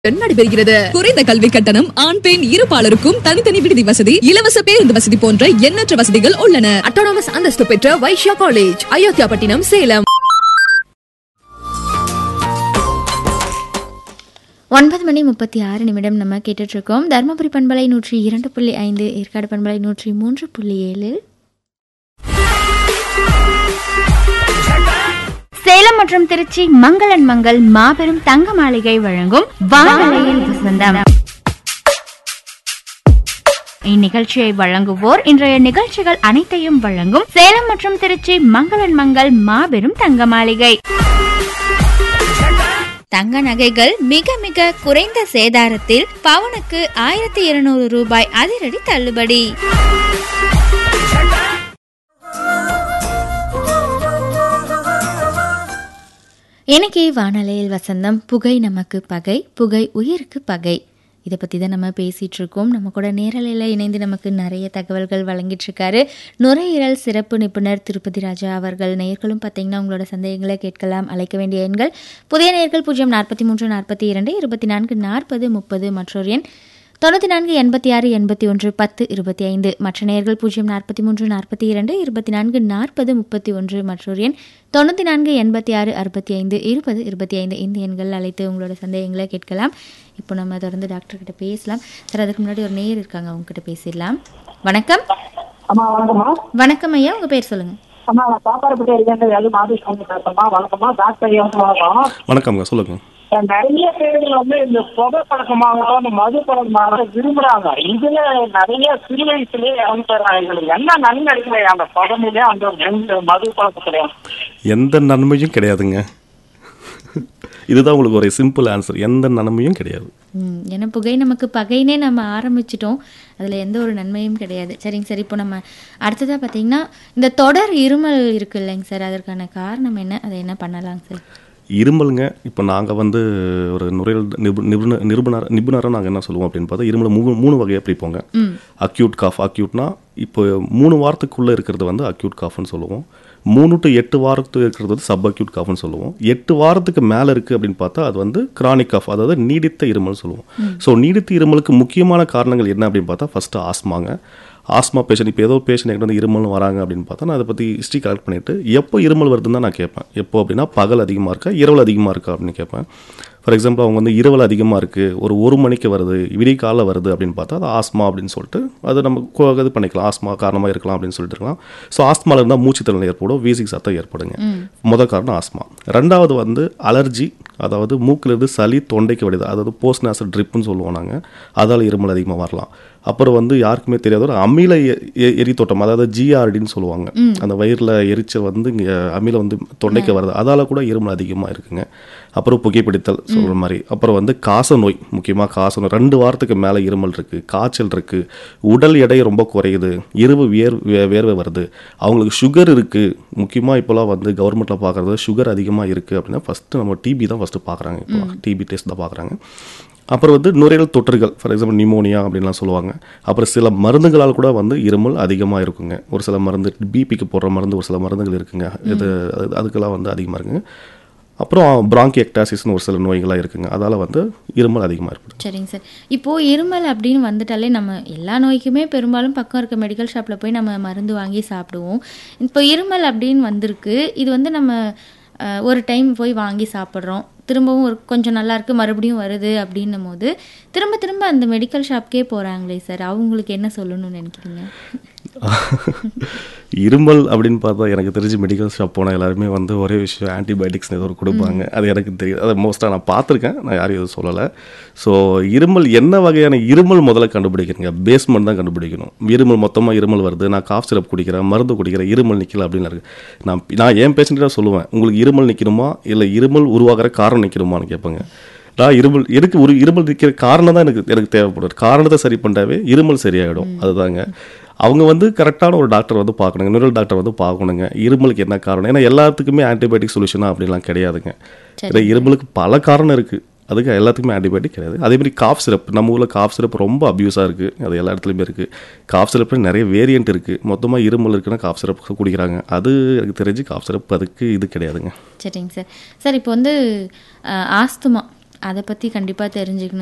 நடைபெறுகிறது குறைந்த கல்வி கட்டணம் ஆண் பெண் இருபாலருக்கும் தனித்தனி விடுதி வசதி இலவச பேருந்து வசதி போன்ற எண்ணற்ற வசதிகள் உள்ளன அட்டானமஸ் அந்தஸ்து பெற்ற வைஷ்யா காலேஜ் அயோத்தியாபட்டினம் சேலம் ஒன்பது மணி முப்பத்தி ஆறு நிமிடம் நம்ம கேட்டுட்டு இருக்கோம் தருமபுரி பண்பலை நூற்றி இரண்டு புள்ளி ஐந்து ஏற்காடு பண்பலை நூற்றி மூன்று புள்ளி ஏழு சேலம் மற்றும் திருச்சி மங்களன் மங்கள் மாபெரும் தங்க மாளிகை வழங்கும் வானலையில் வசந்தம் இந்நிகழ்ச்சியை வழங்குவோர் இன்றைய நிகழ்ச்சிகள் அனைத்தையும் வழங்கும் சேலம் மற்றும் திருச்சி மங்களன் மங்கள் மாபெரும் தங்க மாளிகை தங்க நகைகள் மிக மிக குறைந்த சேதாரத்தில் பவுனுக்கு ஆயிரத்தி இருநூறு ரூபாய் அதிரடி தள்ளுபடி இன்னைக்கு வானலையில் வசந்தம் புகை நமக்கு பகை புகை உயிருக்கு பகை இதை பற்றி தான் நம்ம பேசிகிட்டு இருக்கோம் நம்ம கூட நேரலையில் இணைந்து நமக்கு நிறைய தகவல்கள் வழங்கிட்டு இருக்காரு நுரையீரல் சிறப்பு நிபுணர் திருப்பதி ராஜா அவர்கள் நேர்களும் பார்த்தீங்கன்னா உங்களோட சந்தேகங்களை கேட்கலாம் அழைக்க வேண்டிய எண்கள் புதிய நேர்கள் பூஜ்ஜியம் நாற்பத்தி மூன்று நாற்பத்தி இரண்டு இருபத்தி நான்கு நாற்பது முப்பது மற்றொரு எண் தொண்ணூற்றி நான்கு எண்பத்தி ஆறு எண்பத்தி ஒன்று பத்து இருபத்தி ஐந்து மற்ற நேர்கள் பூஜ்ஜியம் நாற்பத்தி மூன்று நாற்பத்தி இரண்டு இருபத்தி நான்கு நாற்பது முப்பத்தி ஒன்று மற்றொரு எண் தொண்ணூற்றி நான்கு எண்பத்தி ஆறு அறுபத்தி ஐந்து இருபது இருபத்தி ஐந்து இந்த எண்கள் அழைத்து உங்களோட சந்தேகங்களை கேட்கலாம் இப்போ நம்ம தொடர்ந்து டாக்டர் கிட்ட பேசலாம் சார் அதுக்கு முன்னாடி ஒரு நேயர் இருக்காங்க அவங்க கிட்ட பேசிடலாம் வணக்கம் அம்மா வணக்கம்மா வணக்கம் ஐயா உங்கள் பேர் சொல்லுங்கள் அம்மா நான் சாப்பாடு இருக்கேன் அது மாதேஷ் பேசுறேம்மா வணக்கம்மா டாக்டர் ஐயா வணக்கம் வணக்கம்ங்க சொல்லுங்க நிறைய பேர்கள் வந்து இந்த புகை பழக்கமாகட்டும் இந்த மது பழக்கமாகட்டும் விரும்புறாங்க இதுல நிறைய சிறு வயசுலயே இறந்துறாங்க எங்களுக்கு என்ன நன்மை கிடைக்கல அந்த புகமையிலே அந்த மது- மது பழக்கத்துலயும் எந்த நன்மையும் கிடையாதுங்க இதுதான் உங்களுக்கு ஒரு சிம்பிள் ஆன்சர் எந்த நன்மையும் கிடையாது ம், ஏன்னா புகை நமக்கு பகைனே நம்ம ஆரம்பிச்சிட்டோம் அதில் எந்த ஒரு நன்மையும் கிடையாது சரிங்க சார் இப்போ நம்ம அடுத்ததாக பார்த்தீங்கன்னா இந்த தொடர் இருமல் இருக்கு இல்லைங்க சார் அதற்கான காரணம் என்ன அதை என்ன பண்ணலாங்க சார் இருமலுங்க இப்போ நாங்கள் வந்து ஒரு நுரையீரல் நிபு நிபுண நிபுணர் நிபுணராக நாங்கள் என்ன சொல்லுவோம் அப்படின்னு பார்த்தா இருமல் மூணு மூணு வகையாக பிரிப்போங்க அக்யூட் காஃப் அக்யூட்னா இப்போ மூணு வாரத்துக்குள்ளே இருக்கிறது வந்து அக்யூட் காஃப்னு சொல்லுவோம் மூணு டு எட்டு வாரத்துக்கு இருக்கிறது வந்து சப் அக்யூட் காஃப்னு சொல்லுவோம் எட்டு வாரத்துக்கு மேலே இருக்குது அப்படின்னு பார்த்தா அது வந்து கிரானிக் காஃப் அதாவது நீடித்த இருமல் சொல்லுவோம் ஸோ நீடித்த இருமலுக்கு முக்கியமான காரணங்கள் என்ன அப்படின்னு பார்த்தா ஃபஸ்ட்டு ஆஸ்மாங்க ஆஸ்மா பேஷண்ட் இப்போ ஏதோ பேஷண்ட் என்கிட்ட வந்து இருமல் வராங்க அப்படின்னு பார்த்தா நான் அதை பற்றி ஹிஸ்ட்ரி கலெக்ட் பண்ணிவிட்டு எப்போ இருமல் வருதுன்னு தான் நான் கேட்பேன் எப்போ அப்படின்னா பகல் அதிகமாக இருக்கா இரவில் அதிகமாக இருக்கா அப்படின்னு கேட்பேன் ஃபார் எக்ஸாம்பிள் அவங்க வந்து இரவில் அதிகமாக இருக்குது ஒரு ஒரு மணிக்கு வருது விடிய காலைல வருது அப்படின்னு பார்த்தா அது ஆஸ்மா அப்படின்னு சொல்லிட்டு அது நம்ம கொ- இது பண்ணிக்கலாம் ஆஸ்மா காரணமாக இருக்கலாம் அப்படின்னு சொல்லிட்டு இருக்கலாம் ஸோ ஆஸ்மாவில் இருந்தால் மூச்சு திறன் ஏற்படும் வீசிங் சத்தம் ஏற்படுங்க முதல் காரணம் ஆஸ்மா ரெண்டாவது வந்து அலர்ஜி அதாவது மூக்கிலிருந்து சளி தொண்டைக்கு வடிது அதாவது போஸ்ட் நேசல் ட்ரிப்புன்னு சொல்லுவோம் நாங்கள் அதால் இருமல் அதிகமாக வரலாம் அப்புறம் வந்து யாருக்குமே தெரியாத ஒரு அமில எ- எ- எரித்தோட்டம் அதாவது ஜிஆர்டின்னு சொல்லுவாங்க அந்த வயிறில் எரிச்சல் வந்து இங்கே அமில வந்து தொண்டைக்கு வருது அதால் கூட இருமல் அதிகமாக இருக்குங்க அப்புறம் புகைப்பிடித்தல் சொல்கிற மாதிரி அப்புறம் வந்து காச நோய் முக்கியமாக காச நோய் ரெண்டு வாரத்துக்கு மேலே இருமல் இருக்குது காய்ச்சல் இருக்குது உடல் எடை ரொம்ப குறையுது இரவு வியர் வே- வேர்வை வருது அவங்களுக்கு சுகர் இருக்குது முக்கியமாக இப்போலாம் வந்து கவர்மெண்ட்டில் பார்க்குறது சுகர் அதிகமாக இருக்குது அப்படின்னா ஃபஸ்ட்டு நம்ம டிபி தான் ஃபஸ்ட்டு பார்க்குறாங்க இப்போ டிபி டெஸ்ட் தான் பார்க்குறாங்க அப்புறம் வந்து நுரையீரல் தொற்றுகள் ஃபார் எக்ஸாம்பிள் நிமோனியா அப்படின்லாம் சொல்லுவாங்க அப்புறம் சில மருந்துகளால் கூட வந்து இருமல் அதிகமாக இருக்குங்க ஒரு சில மருந்து பிபிக்கு போடுற மருந்து ஒரு சில மருந்துகள் இருக்குங்க இது அது- அதுக்கெல்லாம் வந்து அதிகமாக இருக்குங்க அப்புறம் பிராங்கியக்டாசிஸ்னு ஒரு சில நோய்கள்லாம் இருக்குங்க அதால் வந்து இருமல் அதிகமாக இருக்குது சரிங்க சார் இப்போது இருமல் அப்படின்னு வந்துட்டாலே நம்ம எல்லா நோய்க்குமே பெரும்பாலும் பக்கம் இருக்க மெடிக்கல் ஷாப்பில் போய் நம்ம மருந்து வாங்கி சாப்பிடுவோம் இப்போ இருமல் அப்படின்னு வந்திருக்கு இது வந்து நம்ம அஹ், ஒரு டைம் போய் வாங்கி சாப்பிட்றோம் திரும்பவும் ஒரு கொஞ்சம் நல்லா இருக்கு மறுபடியும் வருது அப்படின்னும் போது திரும்ப திரும்ப அந்த மெடிக்கல் ஷாப்க்கே போகிறாங்களே சார் அவங்களுக்கு என்ன சொல்லணும்னு நினைக்கிறீங்க இருமல் அப்படின்னு பார்த்தா எனக்கு தெரிஞ்சு மெடிக்கல் ஷாப் போனால் எல்லாருமே வந்து ஒரே விஷயம் ஆன்டிபயோட்டிக்ஸ் ஏதோ ஒரு கொடுப்பாங்க அது எனக்கு தெரியும் அதை மோஸ்ட்டாக நான் பார்த்துருக்கேன் நான் யாரையும் எதுவும் சொல்லலை ஸோ இருமல் என்ன வகையான இருமல் முதல்ல கண்டுபிடிக்கிறீங்க பேஸ்மெண்ட் தான் கண்டுபிடிக்கணும் இருமல் மொத்தமாக இருமல் வருது நான் காஃப் சிரப் குடிக்கிறேன் மருந்து குடிக்கிறேன் இருமல் நிற்கல அப்படின்னு இருக்கு நான் நான் என் பேஷண்ட்டாக சொல்லுவேன் உங்களுக்கு இருமல் நிற்கணுமா இல்லை இருமல் உருவாகிற காரணம் நிற்கணுமான்னு கேட்பாங்க நான் இருமல் எதுக்கு ஒரு இருமல் நிற்கிற காரணம் தான் எனக்கு எனக்கு தேவைப்படுது காரணத்தை சரி பண்ணாவே இருமல் சரியாயிடும் அதுதாங்க அவங்க வந்து கரெக்டான ஒரு டாக்டர் வந்து பார்க்கணுங்க நியூரல் டாக்டர் வந்து பார்க்கணுங்க இருமலுக்கு என்ன காரணம் ஏன்னா எல்லாத்துக்குமே ஆன்டிபயோட்டிக் சொல்யூஷனா அப்படிலாம் கிடையாதுங்க ஏன்னா இருமலுக்கு பல காரணம் இருக்குது அதுக்கு எல்லாத்துக்குமே ஆன்டிபயோட்டிக் கிடையாது அதே மாதிரி காஃப் சிரப் நம்ம ஊரில் காஃப் சிரப் ரொம்ப அப்யூஸாக இருக்குது அது எல்லா இடத்துலையுமே இருக்குது காஃப் சிரப்பில் நிறைய வேரியன்ட் இருக்குது மொத்தமாக இருமல் இருக்குன்னா காஃப் சிரப் குடிக்கிறாங்க அது எனக்கு தெரிஞ்சு காஃப் சிரப் அதுக்கு இது கிடையாதுங்க சரிங்க சார் சார் இப்போ வந்து அஹ், ஆஸ்துமா அதை பற்றி கண்டிப்பாக தெரிஞ்சுக்கணும்